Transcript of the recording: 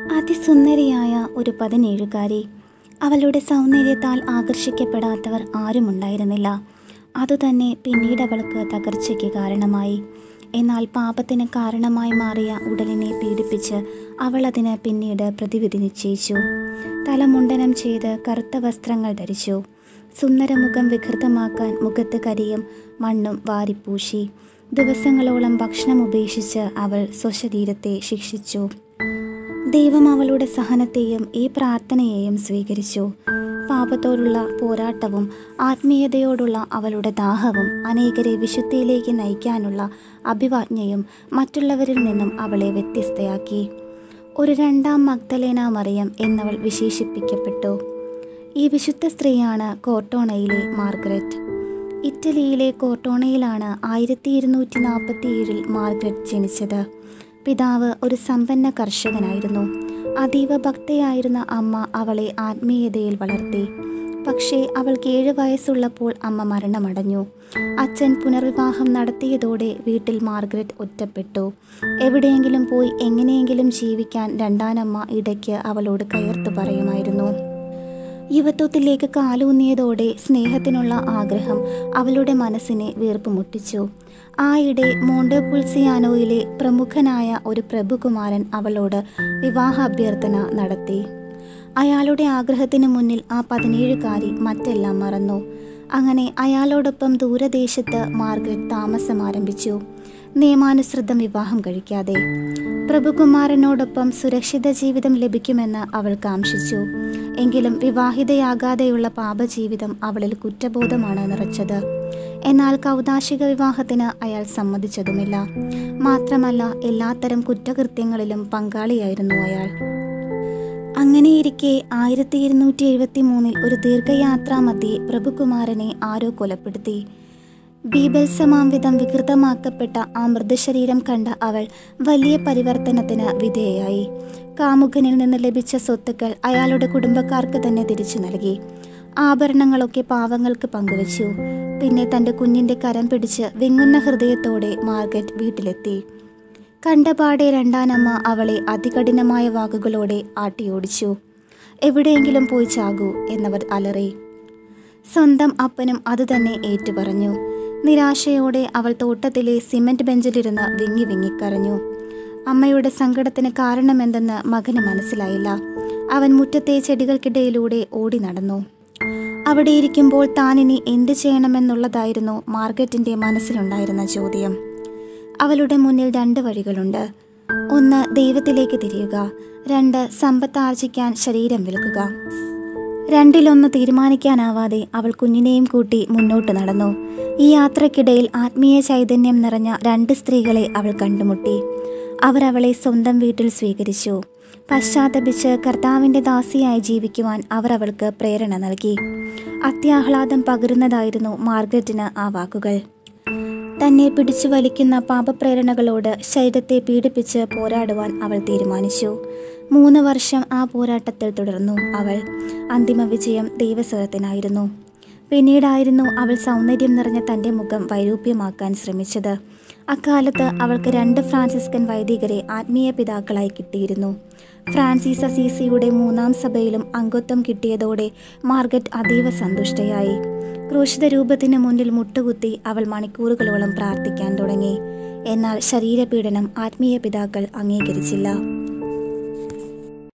അതിസുന്ദരിയായ ഒരു പതിനേഴുകാരി അവളുടെ സൗന്ദര്യത്താൽ ആകർഷിക്കപ്പെടാത്തവർ ആരുമുണ്ടായിരുന്നില്ല അതുതന്നെ പിന്നീട് അവൾക്ക് തകർച്ചയ്ക്ക് കാരണമായി എന്നാൽ പാപത്തിന് കാരണമായി മാറിയ ഉടലിനെ പീഡിപ്പിച്ച് അവൾ അതിന് പിന്നീട് പ്രതിവിധി നിശ്ചയിച്ചു തലമുണ്ടനം ചെയ്ത് കറുത്ത വസ്ത്രങ്ങൾ ധരിച്ചു സുന്ദരമുഖം വികൃതമാക്കാൻ മുഖത്ത് കരിയും മണ്ണും വാരിപ്പൂശി ദിവസങ്ങളോളം ഭക്ഷണം ഉപേക്ഷിച്ച് അവൾ സ്വശരീരത്തെ ശിക്ഷിച്ചു ദൈവം അവളുടെ സഹനത്തെയും ഈ പ്രാർത്ഥനയെയും സ്വീകരിച്ചു പാപത്തോടുള്ള പോരാട്ടവും ആത്മീയതയോടുള്ള അവളുടെ ദാഹവും അനേകരെ വിശുദ്ധിയിലേക്ക് നയിക്കാനുള്ള അഭിവാജ്ഞയും മറ്റുള്ളവരിൽ നിന്നും അവളെ വ്യത്യസ്തയാക്കി ഒരു രണ്ടാം മഗ്ദലേന മറിയം എന്നവൾ വിശേഷിപ്പിക്കപ്പെട്ടു ഈ വിശുദ്ധ സ്ത്രീയാണ് കോർട്ടോണയിലെ മാർഗരറ്റ് ഇറ്റലിയിലെ കോർട്ടോണയിലാണ് ആയിരത്തി ഇരുന്നൂറ്റി നാൽപ്പത്തി ഏഴിൽ മാർഗരറ്റ് ജനിച്ചത് പിതാവ് ഒരു സമ്പന്ന കർഷകനായിരുന്നു അതീവ ഭക്തയായിരുന്ന അമ്മ അവളെ ആത്മീയതയിൽ വളർത്തി പക്ഷേ അവൾക്ക് ഏഴ് വയസ്സുള്ളപ്പോൾ അമ്മ മരണമടഞ്ഞു അച്ഛൻ പുനർവിവാഹം നടത്തിയതോടെ വീട്ടിൽ മാർഗരറ്റ് ഒറ്റപ്പെട്ടു എവിടെയെങ്കിലും പോയി എങ്ങനെയെങ്കിലും ജീവിക്കാൻ രണ്ടാനമ്മ ഇടയ്ക്ക് അവളോട് കയർത്തു പറയുമായിരുന്നു യുവത്വത്തിലേക്ക് കാലൂന്നിയതോടെ സ്നേഹത്തിനുള്ള ആഗ്രഹം അവളുടെ മനസ്സിനെ വീർപ്പുമുട്ടിച്ചു ആയിടെ മോണ്ടോപുൾസിയാനോയിലെ പ്രമുഖനായ ഒരു പ്രഭുകുമാരൻ അവളോട് വിവാഹാഭ്യർത്ഥന നടത്തി അയാളുടെ ആഗ്രഹത്തിന് മുന്നിൽ ആ പതിനേഴുകാരി മറ്റെല്ലാം മറന്നു അങ്ങനെ അയാളോടൊപ്പം ദൂരദേശത്ത് മാർഗരറ്റ് താമസം ആരംഭിച്ചു നിയമാനുസൃതം വിവാഹം കഴിക്കാതെ പ്രഭുകുമാരനോടൊപ്പം സുരക്ഷിത ജീവിതം ലഭിക്കുമെന്ന് അവൾ കാംക്ഷിച്ചു എങ്കിലും വിവാഹിതയാകാതെയുള്ള പാപജീവിതം അവളിൽ കുറ്റബോധമാണ് നിറച്ചത് എന്നാൽ കൗതാശിക വിവാഹത്തിന് അയാൾ സമ്മതിച്ചതുമില്ല മാത്രമല്ല എല്ലാത്തരം കുറ്റകൃത്യങ്ങളിലും പങ്കാളിയായിരുന്നു അയാൾ അങ്ങനെയിരിക്കെ ആയിരത്തി ഇരുന്നൂറ്റി എഴുപത്തി മൂന്നിൽ ഒരു ദീർഘയാത്രാ മധ്യേ പ്രഭുകുമാരനെ ആരോ കൊലപ്പെടുത്തി ബീഭത്സമാംവിധം വികൃതമാക്കപ്പെട്ട ആ മൃതശരീരം കണ്ട അവൾ വലിയ പരിവർത്തനത്തിന് വിധേയയായി കാമുകനിൽ നിന്ന് ലഭിച്ച സ്വത്തുക്കൾ അയാളുടെ കുടുംബക്കാർക്ക് തന്നെ തിരിച്ചു നൽകി ആഭരണങ്ങളൊക്കെ പാവങ്ങൾക്ക് പങ്കുവച്ചു പിന്നെ തൻ്റെ കുഞ്ഞിൻ്റെ കരം പിടിച്ച് വിങ്ങുന്ന ഹൃദയത്തോടെ മാർഗറ്റ് വീട്ടിലെത്തി കണ്ടപാടെ രണ്ടാനമ്മ അവളെ അതികഠിനമായ വാക്കുകളോടെ ആട്ടിയോടിച്ചു എവിടെയെങ്കിലും പോയി ചാകൂ എന്നവർ അലറി സ്വന്തം അപ്പനും അതുതന്നെ ഏറ്റുപറഞ്ഞു നിരാശയോടെ അവൾ തോട്ടത്തിലെ സിമന്റ് ബെഞ്ചിലിരുന്ന് വിങ്ങി വിങ്ങിക്കരഞ്ഞു അമ്മയുടെ സങ്കടത്തിന് കാരണമെന്തെന്ന് മകന് മനസ്സിലായില്ല അവൻ മുറ്റത്തെ ചെടികൾക്കിടയിലൂടെ ഓടി നടന്നു അവിടെ ഇരിക്കുമ്പോൾ താനിനി എന്ത് ചെയ്യണമെന്നുള്ളതായിരുന്നു മാർഗറ്റിന്റെ മനസ്സിലുണ്ടായിരുന്ന ചോദ്യം അവളുടെ മുന്നിൽ രണ്ട് വഴികളുണ്ട് ഒന്ന് ദൈവത്തിലേക്ക് തിരിയുക രണ്ട് സമ്പത്ത് ആർജിക്കാൻ ശരീരം വിൽക്കുക രണ്ടിലൊന്ന് തീരുമാനിക്കാനാവാതെ അവൾ കുഞ്ഞിനെയും കൂട്ടി മുന്നോട്ട് നടന്നു ഈ യാത്രക്കിടയിൽ ആത്മീയ ചൈതന്യം നിറഞ്ഞ രണ്ട് സ്ത്രീകളെ അവൾ കണ്ടുമുട്ടി അവർ അവളെ സ്വന്തം വീട്ടിൽ സ്വീകരിച്ചു പശ്ചാത്തപിച്ച് കർത്താവിൻ്റെ ദാസിയായി ജീവിക്കുവാൻ അവർ അവൾക്ക് പ്രേരണ നൽകി അത്യാഹ്ലാദം പകരുന്നതായിരുന്നു മാർഗരറ്റിന് ആ വാക്കുകൾ തന്നെ പിടിച്ചു വലിക്കുന്ന പാപപ്രേരണകളോട് ശരീരത്തെ പീഡിപ്പിച്ച് പോരാടുവാൻ അവൾ തീരുമാനിച്ചു മൂന്ന് വർഷം ആ പോരാട്ടത്തിൽ തുടർന്നു അവൾ അന്തിമ വിജയം ദൈവസ്വരത്തിനായിരുന്നു പിന്നീടായിരുന്നു അവൾ സൗന്ദര്യം നിറഞ്ഞ തൻ്റെ മുഖം വൈരൂപ്യമാക്കാൻ ശ്രമിച്ചത് അക്കാലത്ത് അവൾക്ക് രണ്ട് ഫ്രാൻസിസ്കൻ വൈദികരെ ആത്മീയ പിതാക്കളായി കിട്ടിയിരുന്നു ഫ്രാൻസിസ് അസീസിയുടെ മൂന്നാം സഭയിലും അംഗത്വം കിട്ടിയതോടെ മാർഗറ്റ് അതീവ സന്തുഷ്ടയായി ക്രൂശിത രൂപത്തിന് മുന്നിൽ മുട്ടുകുത്തി അവൾ മണിക്കൂറുകളോളം പ്രാർത്ഥിക്കാൻ തുടങ്ങി എന്നാൽ ശരീരപീഡനം ആത്മീയ പിതാക്കൾ അംഗീകരിച്ചില്ല